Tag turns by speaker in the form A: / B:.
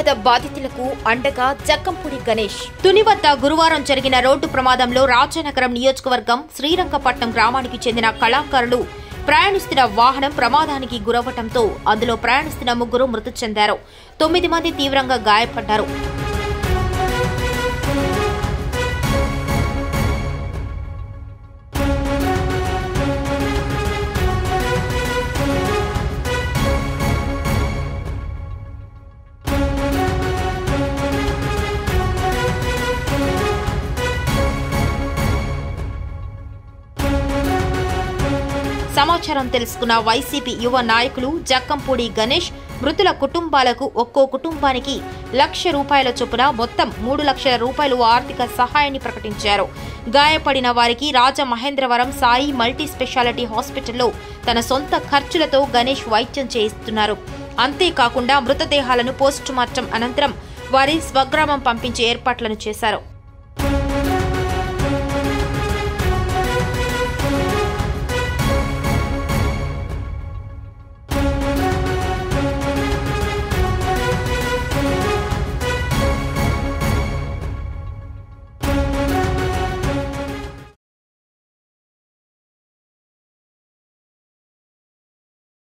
A: ప్రమాద బాధితులకు అండగా జక్కంపూడి గణేష్ తుని వద్ద గురువారం జరిగిన రోడ్డు ప్రమాదంలో రాజనగరం నియోజకవర్గం శ్రీరంగపట్నం గ్రామానికి చెందిన కళాకారులు ప్రయాణిస్తున్న వాహనం ప్రమాదానికి గురవటంతో అందులో ప్రయాణిస్తున్న ముగ్గురు మృతి చెందారు తొమ్మిది మంది తీవ్రంగా గాయపడ్డారు సమాచారం తెలుసుకున్న వైసీపీ యువ నాయకులు జక్కంపూడి గణేష్ మృతుల కుటుంబాలకు ఒక్కో కుటుంబానికి లక్ష రూపాయల చొప్పున మొత్తం మూడు లక్షల రూపాయలు ఆర్థిక సహాయాన్ని ప్రకటించారు గాయపడిన వారికి రాజమహేంద్రవరం సాయి మల్టీ స్పెషాలిటీ హాస్పిటల్లో తన సొంత ఖర్చులతో గణేష్ వైద్యం చేయిస్తున్నారు అంతేకాకుండా మృతదేహాలను పోస్టుమార్టం అనంతరం వారి స్వగ్రామం పంపించే ఏర్పాట్లను చేశారు